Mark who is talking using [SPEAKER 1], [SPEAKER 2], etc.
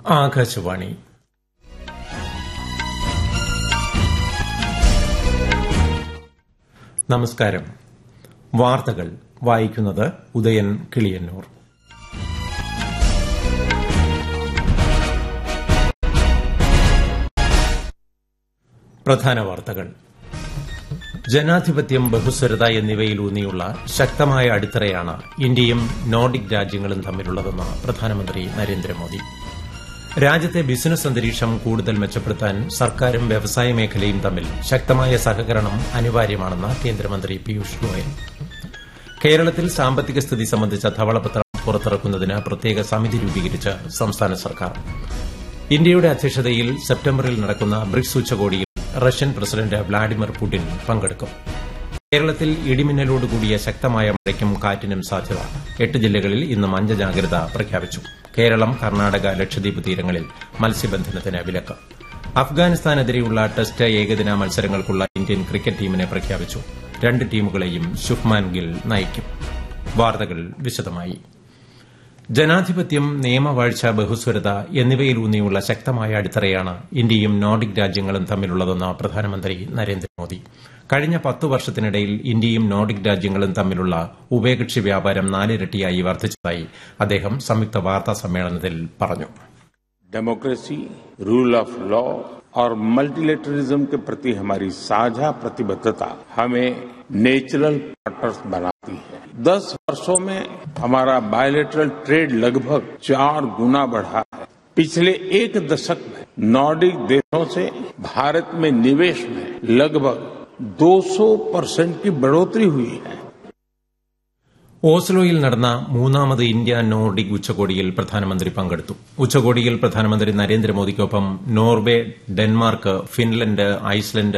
[SPEAKER 1] ആകാശവാണി നമസ്കാരം വാർത്തകൾ വായിക്കുന്നത് ഉദയൻ കിളിയന്നൂർ പ്രധാന വാർത്തകൾ ജനാധിപത്യം ബഹുസ്വരത എന്നിവയിലൂന്നിയുള്ള ശക്തമായ അടിത്തറയാണ് ഇന്ത്യയും നോർഡിക് രാജ്യങ്ങളും തമ്മിലുള്ളതെന്ന് പ്രധാനമന്ത്രി നരേന്ദ്രമോദി രാജ്യത്തെ ബിസിനസ് അന്തരീക്ഷം കൂടുതൽ മെച്ചപ്പെടുത്താൻ സർക്കാരും വ്യവസായ മേഖലയും തമ്മിൽ ശക്തമായ സഹകരണം അനിവാര്യമാണെന്ന് കേന്ദ്രമന്ത്രി പീയൂഷ് ഗോയൽ കേരളത്തിൽ സാമ്പത്തിക സ്ഥിതി സംബന്ധിച്ച ധവളപത്രം പുറത്തിറക്കുന്നതിന് പ്രത്യേക സമിതി രൂപീകരിച്ച് സംസ്ഥാന സർക്കാർ ഇന്ത്യയുടെ അധ്യക്ഷതയിൽ സെപ്റ്റംബറിൽ നടക്കുന്ന ബ്രിക്സ് ഉച്ചകോടിയിൽ റഷ്യൻ പ്രസിഡന്റ് വ്ളാഡിമിർ പുടിൻ പങ്കെടുക്കും കേരളത്തിൽ ഇടിമിന്നലോടുകൂടിയ ശക്തമായ മഴയ്ക്കും കാറ്റിനും സാധ്യത എട്ട് ജില്ലകളിൽ ഇന്ന് മഞ്ഞ ജാഗ്രത പ്രഖ്യാപിച്ചു കേരളം കർണാടക ലക്ഷദ്വീപ് തീരങ്ങളിൽ മത്സ്യബന്ധനത്തിന് വിലക്ക് അഫ്ഗാനിസ്ഥാനെതിരെയുള്ള ടെസ്റ്റ് ഏകദിന മത്സരങ്ങൾക്കുള്ള ഇന്ത്യൻ ക്രിക്കറ്റ് ടീമിനെ പ്രഖ്യാപിച്ചു രണ്ട് ടീമുകളെയും ശുഭ്മാൻ ഗിൽ നയിക്കും വാർത്തകൾ വിശദമായി ജനാധിപത്യം നിയമവാഴ്ച ബഹുസ്വരത എന്നിവയിലൂന്നിയുള്ള ശക്തമായ അടിത്തറയാണ് ഇന്ത്യയും നോർഡിക് രാജ്യങ്ങളും തമ്മിലുള്ളതെന്ന് പ്രധാനമന്ത്രി നരേന്ദ്രമോദി കഴിഞ്ഞ പത്തു വർഷത്തിനിടയിൽ ഇന്ത്യയും നോർഡിക് രാജ്യങ്ങളും തമ്മിലുള്ള ഉഭയകക്ഷി വ്യാപാരം നാലിരട്ടിയായി വർദ്ധിച്ചതായി അദ്ദേഹം സംയുക്ത വാർത്താ സമ്മേളനത്തിൽ പറഞ്ഞു
[SPEAKER 2] डेमोक्रेसी रूल ऑफ लॉ और मल्टीलेटरिज्म के प्रति हमारी साझा प्रतिबद्धता हमें नेचुरल पार्टनर्स बनाती है दस वर्षों में हमारा बायोलेटरल ट्रेड लगभग चार गुना बढ़ा है पिछले एक दशक में नॉर्डिक देशों से भारत में निवेश में लगभग 200 परसेंट की बढ़ोतरी हुई है
[SPEAKER 1] ഓസ്ലോയിൽ നടന്ന മൂന്നാമത് ഇന്ത്യ നോർഡിക് ഉച്ചകോടിയിൽ പ്രധാനമന്ത്രി പങ്കെടുത്തു ഉച്ചകോടിയിൽ പ്രധാനമന്ത്രി നരേന്ദ്രമോദിക്കൊപ്പം നോർവെ ഡെൻമാർക്ക് ഫിൻലൻഡ് ഐസ്ലൻഡ്